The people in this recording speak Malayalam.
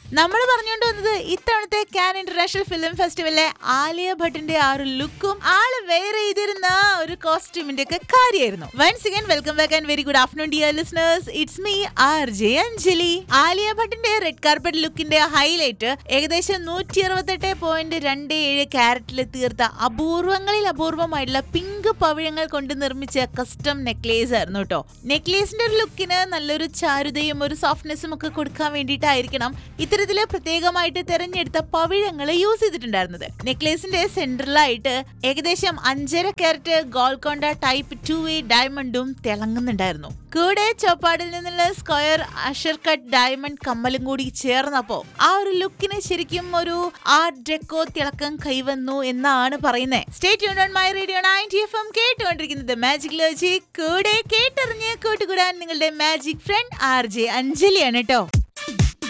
നമ്മൾ പറഞ്ഞുകൊണ്ട് വന്നത് ഇത്തവണത്തെ കാൻ ഇന്റർനാഷണൽ ഫിലിം ഫെസ്റ്റിവലിലെ ആലിയ ഭട്ടിന്റെ ആ ഒരു ലുക്കും ആള് വേറെ ചെയ്തിരുന്ന ആ ഒരു കോസ്റ്റ്യൂമിന്റെ ഒക്കെ കാര്യമായിരുന്നു once again welcome back and very good afternoon dear listeners it's me R J Anjali Alia ഭട്ടിന്റെ റെഡ് കാർപ്പറ്റ് ലുക്കിന്റെ ഹൈലൈറ്റ് ഏകദേശം നൂറ്റി അറുപത്തെട്ട് പോയിന്റ് രണ്ട് ഏഴ് ക്യാരറ്റിൽ തീർത്ത അപൂർവങ്ങളിൽ അപൂർവമായിട്ടുള്ള പിങ്ക് പവിഴങ്ങൾ കൊണ്ട് നിർമ്മിച്ച കസ്റ്റം നെക്ലേസ് ആയിരുന്നു കേട്ടോ നെക്ലേസിന്റെ ഒരു ലുക്കിന് നല്ലൊരു ചാരുതയും ഒരു സോഫ്റ്റ്നെസ്സും ഒക്കെ കൊടുക്കാൻ വേണ്ടിയിട്ടായിരിക്കണം ഇത്തരത്തില് പ്രത്യേകമായിട്ട് തെരഞ്ഞെടുത്ത പവിഴങ്ങൾ യൂസ് ചെയ്തിട്ടുണ്ടായിരുന്നത് നെക്ലേസിന്റെ സെന്ററിലായിട്ട് ഏകദേശം അഞ്ചര carat Golconda type two A ഡയമണ്ടും തിളങ്ങുന്നുണ്ടായിരുന്നു കൂടെ ചോപ്പാടിൽ നിന്നുള്ള സ്ക്വയർ അഷർ കട്ട് ഡയമണ്ട് കമ്മലും കൂടി ചേർന്നപ്പോ ആ ഒരു ലുക്കിന് ശരിക്കും ഒരു ആർട്ട് ഡെക്കോ തിളക്കം കൈവന്നു എന്നാണ് പറയുന്നത് സ്റ്റേറ്റ് യൂൺ my radio ninety F M കേട്ടുകൊണ്ടിരിക്കുന്നത് മാജിക് ലോജി കൂടെ കേട്ടറിഞ്ഞ് കൂട്ടുകൂടാൻ നിങ്ങളുടെ മാജിക് ഫ്രണ്ട് ആർ ജെ അഞ്ജലിയാണ് കേട്ടോ